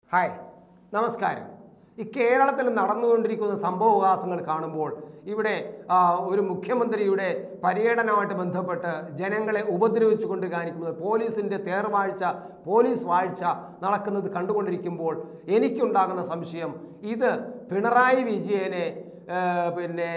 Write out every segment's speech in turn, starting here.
hi നമസ്കാരം ഈ കേരളത്തിൽ നടന്നുകൊണ്ടിരിക്കുന്ന സംഭവവികാസങ്ങൾ കാണുമ്പോൾ ഇവിടെ ആ, ഒരു മുഖ്യമന്ത്രിയുടെ പര്യടനമായിട്ട് ബന്ധപ്പെട്ട് ജനങ്ങളെ ഉപദ്രവിച്ചുകൊണ്ട് കാണിക്കുന്നത് പോലീസിൻ്റെ തേർവാഴ്ച പോലീസ് വാഴ്ച നടക്കുന്നത് കണ്ടുകൊണ്ടിരിക്കുമ്പോൾ എനിക്കുണ്ടാകുന്ന സംശയം ഇത് പിണറായി വിജയനെ ആ, പിന്നെ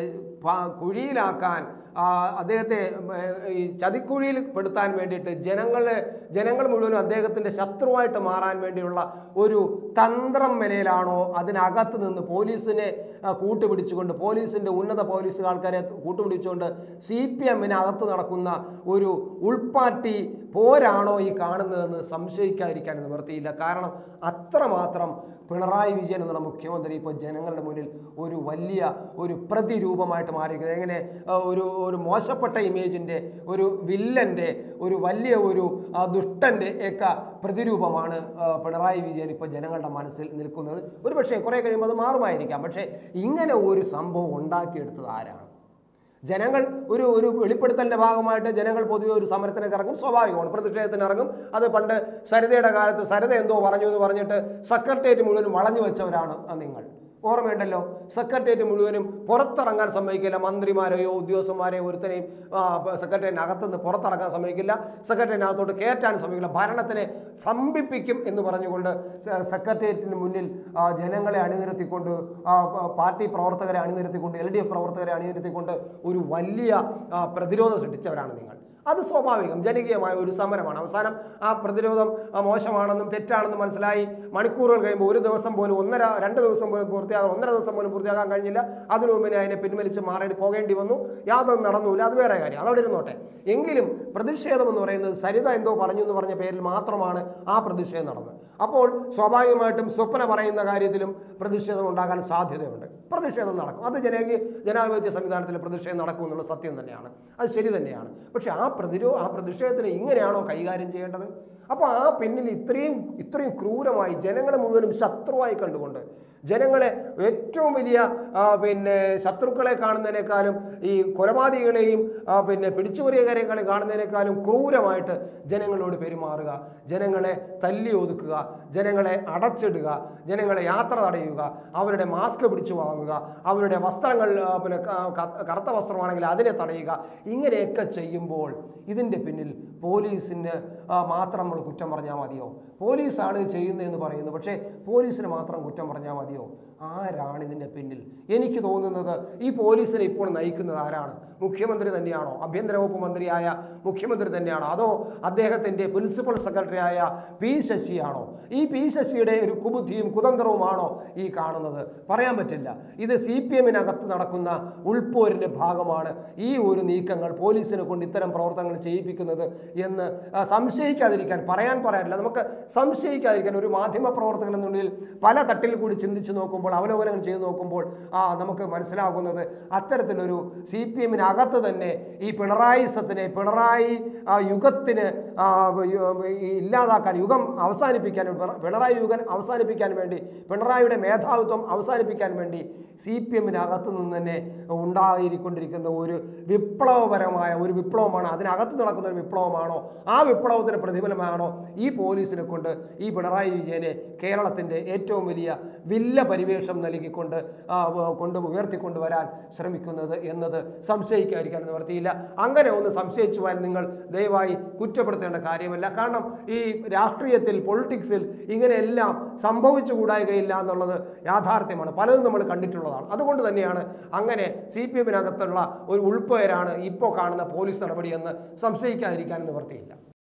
പ- കുഴിയിലാക്കാൻ ആ, അദ്ദേഹത്തെ ഉം, ഏ, ഈ ചതിക്കുഴിയിൽ പെടുത്താൻ വേണ്ടിയിട്ട് ജനങ്ങളെ ജനങ്ങൾ മുഴുവനും അദ്ദേഹത്തിൻ്റെ ശത്രുവായിട്ട് മാറാൻ വേണ്ടിയുള്ള ഒരു തന്ത്രം മെനയിലാണോ അതിനകത്ത് നിന്ന് പോലീസിനെ ആ, കൂട്ടുപിടിച്ചുകൊണ്ട് പോലീസിൻ്റെ ഉന്നത പോലീസ് ആൾക്കാരെ കൂട്ടുപിടിച്ചുകൊണ്ട് സി പി എമ്മിനകത്ത് നടക്കുന്ന ഒരു ഉൾപ്പാർട്ടി പോരാണോ ഈ കാണുന്നതെന്ന് സംശയിക്കാതിരിക്കാൻ നിവൃത്തിയില്ല കാരണം അത്രമാത്രം പിണറായി വിജയൻ എന്നുള്ള മുഖ്യമന്ത്രി ഇപ്പോൾ ജനങ്ങളുടെ മുന്നിൽ ഒരു വലിയ ഒരു പ്രതിരൂപമായിട്ട് മാറിയിരിക്കുന്നത് എങ്ങനെ ആ, ഒരു ഒരു മോശപ്പെട്ട ഇമേജിൻ്റെ ഒരു വില്ലൻ്റെ ഒരു വലിയ ഒരു ആ, ദുഷ്ടൻ്റെ ഒക്കെ പ്രതിരൂപമാണ് ആ, പിണറായി വിജയൻ ഇപ്പോൾ ജനങ്ങളുടെ മനസ്സിൽ നിൽക്കുന്നത് ഒരു പക്ഷേ കുറേ കഴിയുമ്പോൾ അത് മാറുമായിരിക്കാം പക്ഷേ ഇങ്ങനെ ഒരു സംഭവം ഉണ്ടാക്കിയെടുത്തത് ആരാണ് ജനങ്ങൾ ഒരു ഒരു വെളിപ്പെടുത്തലിന്റെ ഭാഗമായിട്ട് ജനങ്ങൾ പൊതുവെ ഒരു സമരത്തിനൊക്കെ ഇറങ്ങും സ്വാഭാവികമാണ് പ്രതിഷേധത്തിന് ഇറങ്ങും അത് പണ്ട് സരിതയുടെ കാലത്ത് സരിത എന്തോ പറഞ്ഞു എന്ന് പറഞ്ഞിട്ട് സെക്രട്ടേറിയറ്റ് മുഴുവനും വളഞ്ഞു വെച്ചവരാണ് ആ നിങ്ങൾ ഓർമ്മയുണ്ടല്ലോ സെക്രട്ടേറിയറ്റ് മുഴുവനും പുറത്തിറങ്ങാൻ സമ്മതിക്കില്ല മന്ത്രിമാരെയോ ഉദ്യോഗസ്ഥന്മാരെയോ ഒരുത്തനെയും സെക്രട്ടേറിയറ്റിന് അകത്തുനിന്ന് പുറത്തിറങ്ങാൻ സമ്മതിക്കില്ല സെക്രട്ടേറിയറ്റിനകത്തോട്ട് കയറ്റാൻ സമ്മതിക്കില്ല ഭരണത്തിനെ സംഭിപ്പിക്കും എന്ന് പറഞ്ഞുകൊണ്ട് സെ- സെക്രട്ടേറിയറ്റിന് മുന്നിൽ ആ, ജനങ്ങളെ അണിനിരത്തിക്കൊണ്ട് ആ, പ- പാർട്ടി പ്രവർത്തകരെ അണിനിരത്തിക്കൊണ്ട് എൽ ഡി എഫ് പ്രവർത്തകരെ അണിനിരത്തിക്കൊണ്ട് ഒരു വലിയ ആ, പ്രതിരോധം സൃഷ്ടിച്ചവരാണ് നിങ്ങൾ അത് സ്വാഭാവികം ജനകീയമായ ഒരു സമരമാണ് അവസാനം ആ പ്രതിരോധം ആ, മോശമാണെന്നും തെറ്റാണെന്നും മനസ്സിലായി മണിക്കൂറുകൾ കഴിയുമ്പോൾ ഒരു ദിവസം പോലും ഒന്നര രണ്ട് ദിവസം പോലും പൂർത്തിയാകാൻ ഒന്നര ദിവസം പോലും പൂർത്തിയാക്കാൻ കഴിഞ്ഞില്ല അതിനു മുമ്പിനെ അതിനെ പിൻവലിച്ച് മാറി പോകേണ്ടി വന്നു യാതൊന്നും നടന്നില്ല അത് വേറെ കാര്യം അതവിടെ ഇരുന്നോട്ടെ എങ്കിലും പ്രതിഷേധം എന്ന് പറയുന്നത് സരിത എന്തോ പറഞ്ഞു എന്ന് പറഞ്ഞ പേരിൽ മാത്രമാണ് ആ പ്രതിഷേധം നടന്നത് അപ്പോൾ സ്വാഭാവികമായിട്ടും സ്വപ്ന പറയുന്ന കാര്യത്തിലും പ്രതിഷേധം ഉണ്ടാകാൻ സാധ്യതയുണ്ട് പ്രതിഷേധം നടക്കും അത് ജനകീയ ജനാധിപത്യ സംവിധാനത്തിൽ പ്രതിഷേധം നടക്കും എന്നുള്ള സത്യം തന്നെയാണ് അത് ശരി തന്നെയാണ് പക്ഷെ ആ പ്രതിരോ ആ പ്രതിഷേധത്തിന് ഇങ്ങനെയാണോ കൈകാര്യം ചെയ്യേണ്ടത് അപ്പോൾ ആ പിന്നിൽ ഇത്രയും ഇത്രയും ക്രൂരമായി ജനങ്ങളെ മുഴുവനും ശത്രുവായി കണ്ടുകൊണ്ട് ജനങ്ങളെ ഏറ്റവും വലിയ ആ, പിന്നെ ശത്രുക്കളെ കാണുന്നതിനേക്കാളും ഈ കൊലപാതകികളെയും ആ, പിന്നെ പിടിച്ചുപറിയകരെക്കാളും കാണുന്നതിനേക്കാളും ക്രൂരമായിട്ട് ജനങ്ങളോട് പെരുമാറുക ജനങ്ങളെ തല്ലി ഒതുക്കുക ജനങ്ങളെ അടച്ചിടുക ജനങ്ങളെ യാത്ര തടയുക അവരുടെ മാസ്ക് പിടിച്ചു വാങ്ങുക അവരുടെ വസ്ത്രങ്ങൾ ആ, പിന്നെ ക- ക- കറുത്ത വസ്ത്രമാണെങ്കിൽ അതിനെ തടയുക ഇങ്ങനെയൊക്കെ ചെയ്യുമ്പോൾ ഇതിൻ്റെ പിന്നിൽ പോലീസിന് ആ, മാത്രം നമ്മൾ കുറ്റം പറഞ്ഞാൽ മതിയോ പോലീസാണ് ഇത് ചെയ്യുന്നതെന്ന് പറയുന്നു പക്ഷേ പോലീസിന് മാത്രം കുറ്റം പറഞ്ഞാൽ മതിയോ ആരാണ് ഇതിൻ്റെ പിന്നിൽ എനിക്ക് തോന്നുന്നത് ഈ പോലീസിനെ ഇപ്പോൾ നയിക്കുന്നത് ആരാണ് മുഖ്യമന്ത്രി തന്നെയാണോ ആഭ്യന്തര വകുപ്പ് മന്ത്രിയായ മുഖ്യമന്ത്രി തന്നെയാണോ അതോ അദ്ദേഹത്തിൻ്റെ പ്രിൻസിപ്പൽ സെക്രട്ടറിയായ പി ശശിയാണോ ഈ പി ശശിയുടെ ഒരു കുബുദ്ധിയും കുതന്ത്രവുമാണോ ഈ കാണുന്നത് പറയാൻ പറ്റില്ല ഇത് സി പി എമ്മിനകത്ത് നടക്കുന്ന ഉൾപ്പോരിൻ്റെ ഭാഗമാണ് ഈ ഒരു നീക്കങ്ങൾ പോലീസിനെ കൊണ്ട് ഇത്തരം പ്രവർത്തനങ്ങൾ ചെയ്യിപ്പിക്കുന്നത് എന്ന് ആ, സംശയിക്കാതിരിക്കാൻ പറയാൻ പറയാനില്ല നമുക്ക് സംശയിക്കാതിരിക്കാൻ ഒരു മാധ്യമ പ്രവർത്തകൻ എന്നുള്ളിൽ പല തട്ടിൽ കൂടി ചിന്തിച്ച് നോക്കുമ്പോൾ അവലോകനങ്ങൾ ചെയ്ത് നോക്കുമ്പോൾ ആ നമുക്ക് മനസ്സിലാകുന്നത് അത്തരത്തിലൊരു സി പി എമ്മിനകത്ത് തന്നെ ഈ പിണറായിസത്തിനെ പിണറായി ആ, യുഗത്തിന് ആ, യു- ഈ ഇല്ലാതാക്കാൻ യുഗം അവസാനിപ്പിക്കാൻ പിണ- പിണറായി യുഗം അവസാനിപ്പിക്കാൻ വേണ്ടി പിണറായിയുടെ മേധാവിത്വം അവസാനിപ്പിക്കാൻ വേണ്ടി സി പി എമ്മിനകത്ത് നിന്ന് തന്നെ ഉണ്ടായിരിക്കൊണ്ടിരിക്കുന്ന ഒരു വിപ്ലവപരമായ ഒരു വിപ്ലവമാണ് അതിനകത്ത് നടക്കുന്ന ഒരു വിപ്ലവമാണോ ആ വിപ്ലവത്തിന് പ്രതിഫലമാണോ ഈ പോലീസിനെ കൊണ്ട് ഈ പിണറായി വിജയനെ കേരളത്തിൻ്റെ ഏറ്റവും വലിയ വില്ല പരിവേഷം നൽകിക്കൊണ്ട് ആ, വ- കൊണ്ട് ഉയർത്തിക്കൊണ്ടുവരാൻ ശ്രമിക്കുന്നത് എന്നത് സംശയിക്കാതിരിക്കാൻ നിവർത്തിയില്ല അങ്ങനെ ഒന്ന് സംശയിച്ചു പോയാൽ നിങ്ങൾ ദയവായി കുറ്റപ്പെടുത്തേണ്ട കാര്യമല്ല കാരണം ഈ രാഷ്ട്രീയത്തിൽ പൊളിറ്റിക്സിൽ ഇങ്ങനെയെല്ലാം സംഭവിച്ചു കൂടായികയില്ല എന്നുള്ളത് യാഥാർത്ഥ്യമാണ് പലതും നമ്മൾ കണ്ടിട്ടുള്ളതാണ് അതുകൊണ്ട് തന്നെയാണ് അങ്ങനെ സി പി എമ്മിനകത്തുള്ള ഒരു ഉൾപ്പേരാണ് ഇപ്പോൾ കാണുന്ന പോലീസ് നടപടിയെന്ന് സംശയിക്കാതിരിക്കാൻ നിവർത്തിയില്ല